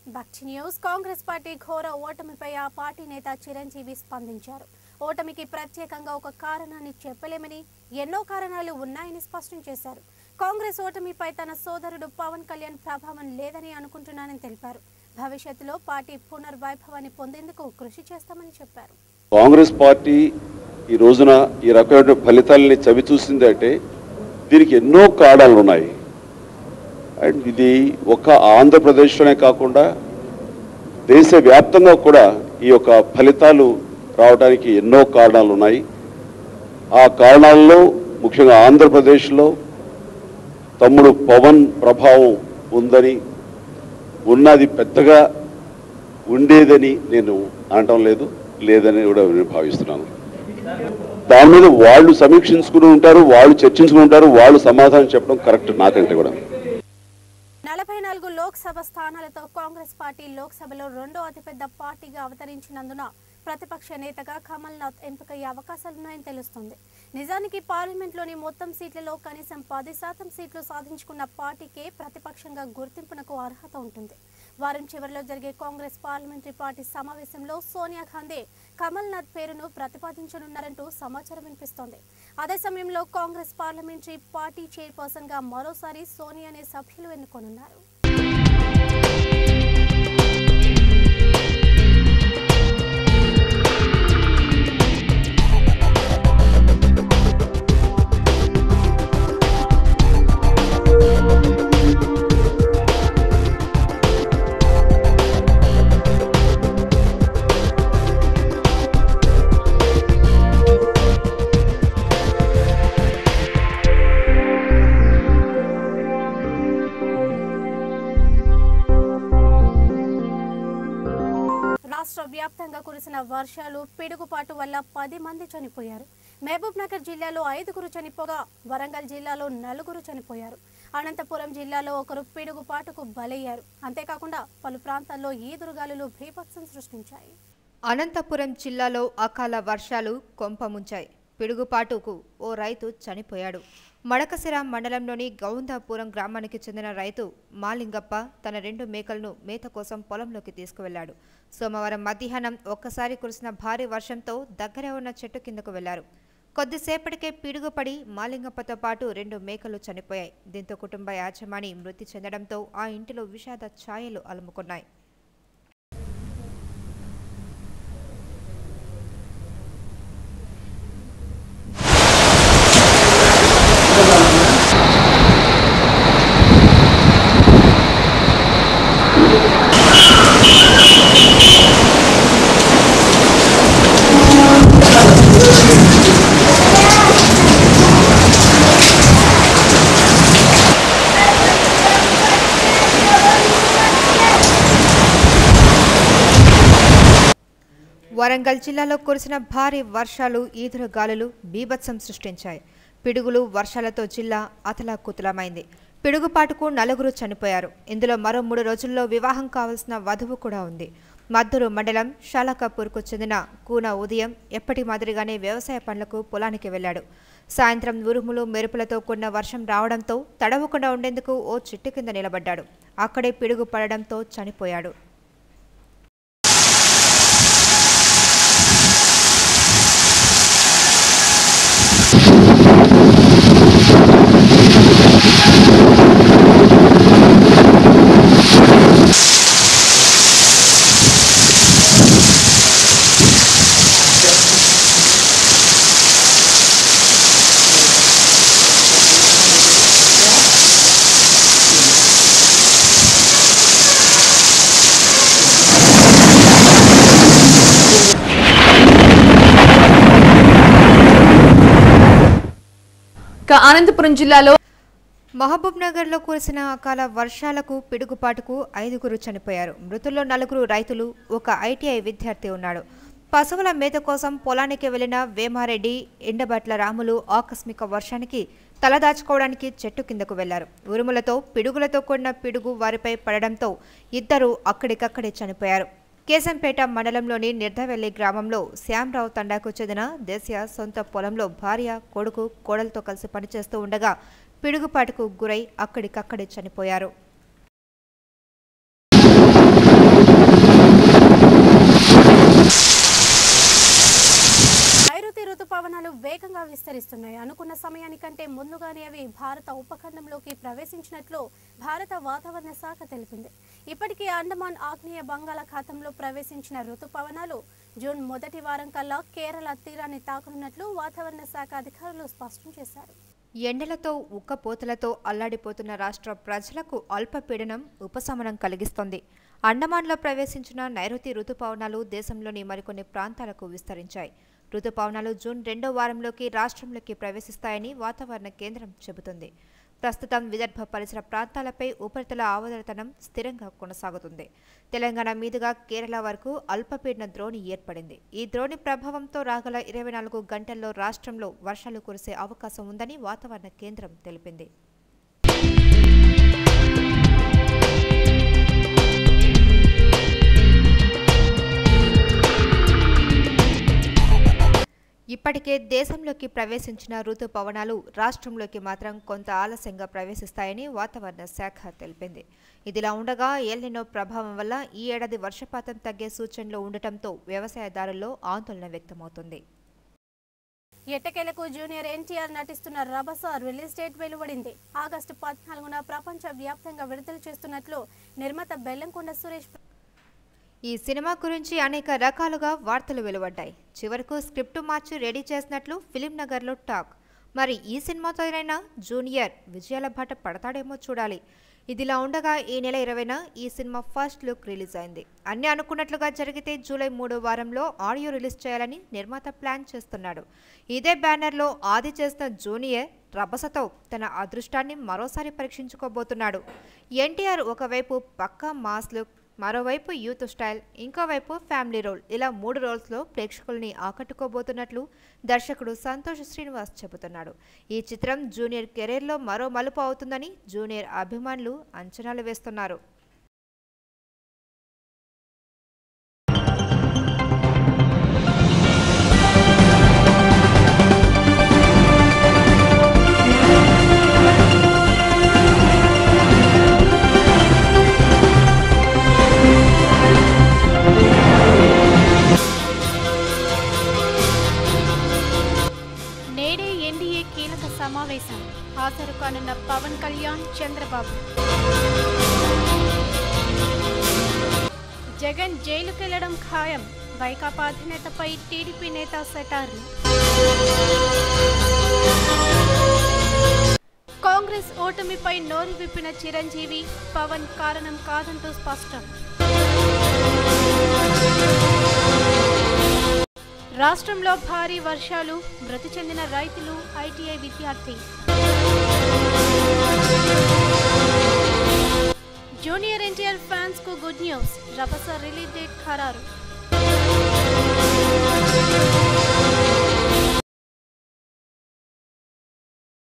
భక్తి news Congress party ఘోర ఓటమిపై ఆ పార్టీ నేత చిరంజీవి స్పందించారు ఓటమికి ప్రత్యేకంగా ఒక కారణాన్ని చెప్పలేమని ఎన్నో కారణాలు ఉన్నాయని స్పష్టం చేశారు కాంగ్రెస్ ఓటమిపై తన సోదరుడు పవన్ కళ్యాణ్ ప్రభావం లేదని అనుకుంటున్నానని తెలిపారు భవిష్యత్తులో పార్టీ పునర్వైభవాన్ని పొందేందుకు కృషి చేస్తామని చెప్పారు కాంగ్రెస్ పార్టీ ఈ రోజున ఈ రకమైన ఫలితాలని చవి చూసిందంటే దీనికి ఎన్నో కారణాలు ఉన్నాయి అండ్ ఇది ఒక ఆంధ్రప్రదేశ్లోనే కాకుండా దేశవ్యాప్తంగా కూడా ఈ యొక్క ఫలితాలు రావడానికి ఎన్నో కారణాలు ఉన్నాయి ఆ కారణాల్లో ముఖ్యంగా ఆంధ్రప్రదేశ్లో తమ్ముడు పవన్ ప్రభావం ఉందని ఉన్నది పెద్దగా ఉండేదని నేను అనటం లేదు లేదని కూడా నేను భావిస్తున్నాను దాని మీద వాళ్ళు సమీక్షించుకుని ఉంటారు వాళ్ళు చర్చించుకుని ఉంటారు వాళ్ళు సమాధానం చెప్పడం కరెక్ట్ నాకంటే కూడా నలభై నాలుగు లోక్సభ స్థానాలతో కాంగ్రెస్ పార్టీ లోక్సభలో రెండో అతిపెద్ద పార్టీగా అవతరించినందున ప్రతిపక్ష నేతగా కమల్ నాథ్ ఎంపికయ్యే అవకాశాలున్నాయని తెలుస్తుంది నిజానికి పార్లమెంట్లోని మొత్తం సీట్లలో కనీసం పది శాతం సీట్లు సాధించుకున్న పార్టీకే ప్రతిపక్షంగా గుర్తింపునకు అర్హత ఉంటుంది వారం చివరిలో జరిగే కాంగ్రెస్ పార్లమెంటరీ పార్టీ సమావేశంలో సోనియా గాంధీ కమల్ నాథ్ పేరును ప్రతిపాదించనున్నారంటూ సమాచారం వినిపిస్తోంది అదే సమయంలో కాంగ్రెస్ పార్లమెంటరీ పార్టీ చైర్పర్సన్ గా మరోసారి సోనియానే సభ్యులు ఎన్నుకోనున్నారు రాష్ట్ర వ్యాప్తంగా కురిసిన వర్షాలు పిడుగుపాటు వల్ల పది మంది చనిపోయారు మహబూబ్ నగర్ జిల్లాలో ఐదుగురు చనిపోగా వరంగల్ జిల్లాలో నలుగురు చనిపోయారు అనంతపురం జిల్లాలో ఒకరు పిడుగుపాటుకు బలయ్యారు అంతేకాకుండా పలు ప్రాంతాల్లో ఈదురుగాలులు భీభత్సం సృష్టించాయి అనంతపురం జిల్లాలో అకాల వర్షాలు కొంపముంచాయి పిడుగుపాటుకు ఓ రైతు చనిపోయాడు మడకసిర మండలంలోని గౌందాపురం గ్రామానికి చెందిన రైతు మాలింగప్ప తన రెండు మేకలను మేత కోసం పొలంలోకి తీసుకువెళ్లాడు సోమవారం మధ్యాహ్నం ఒక్కసారి కురిసిన భారీ వర్షంతో దగ్గరే ఉన్న చెట్టు కిందకు వెళ్లారు కొద్దిసేపటికే పిడుగుపడి మాలింగప్పతో పాటు రెండు మేకలు చనిపోయాయి దీంతో కుటుంబ యాజమాని మృతి చెందడంతో ఆ ఇంటిలో విషాద ఛాయలు అలుముకున్నాయి వరంగల్ జిల్లాలో కురిసిన భారీ వర్షాలు ఈదురు గాలులు బీభత్సం సృష్టించాయి పిడుగులు వర్షాలతో జిల్లా అతలాకుతలమైంది పిడుగుపాటుకు నలుగురు చనిపోయారు ఇందులో మరో మూడు రోజుల్లో వివాహం కావాల్సిన వధువు కూడా ఉంది మద్దూరు మండలం షాలాకాపూర్కు చెందిన కూన ఉదయం ఎప్పటి మాదిరిగానే వ్యవసాయ పనులకు పొలానికి వెళ్లాడు సాయంత్రం ఉరుములు మెరుపులతో కూడిన వర్షం రావడంతో తడవకుండా ఉండేందుకు ఓ చెట్టు కింద నిలబడ్డాడు అక్కడే పిడుగు పడడంతో చనిపోయాడు ఇక అనంతపురం జిల్లాలో మహబూబ్ నగర్లో కురిసిన అకాల వర్షాలకు పిడుగుపాటుకు ఐదుగురు చనిపోయారు మృతుల్లో నలుగురు రైతులు ఒక ఐటీఐ విద్యార్థి ఉన్నాడు పశువుల మేత కోసం పొలానికి వెళ్లిన వేమారెడ్డి ఎండబట్ల రాములు ఆకస్మిక వర్షానికి తలదాచుకోవడానికి చెట్టు కిందకు వెళ్లారు ఉరుములతో పిడుగులతో కూడిన పిడుగు వారిపై పడడంతో ఇద్దరు అక్కడికక్కడే చనిపోయారు కేశంపేట మండలంలోని నిర్ధవెల్లి గ్రామంలో శ్యాంరావు తండాకు చెందిన దేశీయ సొంత పొలంలో భార్య కొడుకు కోడలతో కలిసి పనిచేస్తూ ఉండగా పిడుగుపాటుకు గురై అక్కడికక్కడే చనిపోయారు ఋతుపవనాలు వేగంగా విస్తరిస్తున్నాయి అనుకున్న సమయానికంటే ముందుగానే అవి భారత ఉపఖండంలోకి ప్రవేశించినట్లు భారత వాతావరణ శాఖ తెలిపింది ఇప్పటికే అండమాన్ ఆగ్నేయ బంగాళాఖాతంలో ప్రవేశించిన ఋతుపవనాలు జూన్ మొదటి వారం కల్లా కేరళ తీరాన్ని తాకనున్నట్లు వాతావరణ శాఖ అధికారులు స్పష్టం చేశారు ఎండలతో ఉక్కపోతలతో అల్లాడిపోతున్న రాష్ట్ర ప్రజలకు అల్పపీడనం ఉపశమనం కలిగిస్తోంది అండమాన్లో ప్రవేశించిన నైరుతి రుతుపవనాలు దేశంలోని మరికొన్ని ప్రాంతాలకు విస్తరించాయి రుతుపవనాలు జూన్ రెండో వారంలోకి రాష్ట్రంలోకి ప్రవేశిస్తాయని వాతావరణ కేంద్రం చెబుతుంది ప్రస్తుతం విదర్భ పరిసర ప్రాంతాలపై ఉపరితల ఆవర్తనం స్థిరంగా కొనసాగుతుంది తెలంగాణ మీదుగా కేరళ వరకు అల్పపీడన ద్రోణి ఏర్పడింది ఈ ద్రోణి ప్రభావంతో రాగల ఇరవై నాలుగు గంటల్లో రాష్ట్రంలో వర్షాలు కురిసే అవకాశం ఉందని వాతావరణ కేంద్రం తెలిపింది ఇప్పటికే దేశంలోకి ప్రవేశించిన ఋతుపవనాలు రాష్ట్రంలోకి మాత్రం కొంత ఆలస్యంగా ప్రవేశిస్తాయని వాతావరణ శాఖ తెలిపింది ఇదిలా ఉండగా ఎల్నినో ప్రభావం వల్ల ఈ ఏడాది వర్షపాతం తగ్గే సూచనలు ఉండటంతో వ్యవసాయదారుల్లో ఆందోళన వ్యక్తమవుతుంది ఎట్టకేలకు జూనియర్ ఎన్టీఆర్ నటిస్తున్న రభస రిలీజ్ డేట్ వెలువడింది ఆగస్టు పద్నాలుగున ప్రపంచ వ్యాప్తంగా విడుదల చేస్తున్నట్లు నిర్మాత బెల్లంకొండ సురేష్ ఈ సినిమా గురించి అనేక రకాలుగా వార్తలు వెలువడ్డాయి చివరకు స్క్రిప్ట్ మార్చి రెడీ చేసినట్లు ఫిలిం నగర్లో టాక్ మరి ఈ సినిమాతో అయినా జూనియర్ విజయాల బాట పడతాడేమో చూడాలి ఇదిలా ఉండగా ఈ నెల ఇరవైన ఈ సినిమా ఫస్ట్ లుక్ రిలీజ్ అయింది అన్ని అనుకున్నట్లుగా జరిగితే జూలై మూడో వారంలో ఆడియో రిలీజ్ చేయాలని నిర్మాత ప్లాన్ చేస్తున్నాడు ఇదే బ్యానర్లో ఆది చేసిన జూనియర్ రభసతో తన అదృష్టాన్ని మరోసారి పరీక్షించుకోబోతున్నాడు ఎన్టీఆర్ ఒకవైపు పక్కా మాస్ లుక్ మరోవైపు యూత్ స్టైల్ ఇంకోవైపు ఫ్యామిలీ రోల్ ఇలా మూడు రోల్స్లో ప్రేక్షకుల్ని ఆకట్టుకోబోతున్నట్లు దర్శకుడు సంతోష్ శ్రీనివాస్ చెబుతున్నాడు ఈ చిత్రం జూనియర్ కెరీర్లో మరో మలుపు అవుతుందని జూనియర్ అభిమానులు అంచనాలు వేస్తున్నారు నేడే ఎన్డీఏ కీలక సమావేశం హాజరు కానున్న పవన్ కళ్యాణ్ చంద్రబాబు జగన్ జైలుకెళ్లడం ఖాయం వైకాపా అధినేతపై టీడీపీ నేత సెటార్లు కాంగ్రెస్ ఓటమిపై నోరు విప్పిన చిరంజీవి పవన్ కారణం కాదంటూ స్పష్టం రాష్ట్రంలో భారీ వర్షాలు మృతి చెందిన రైతులు ఐటీఐ విద్యార్థి జూనియర్ ఎన్టీఆర్ ఫ్యాన్స్ కు good news Rabhasa release date ఖరారు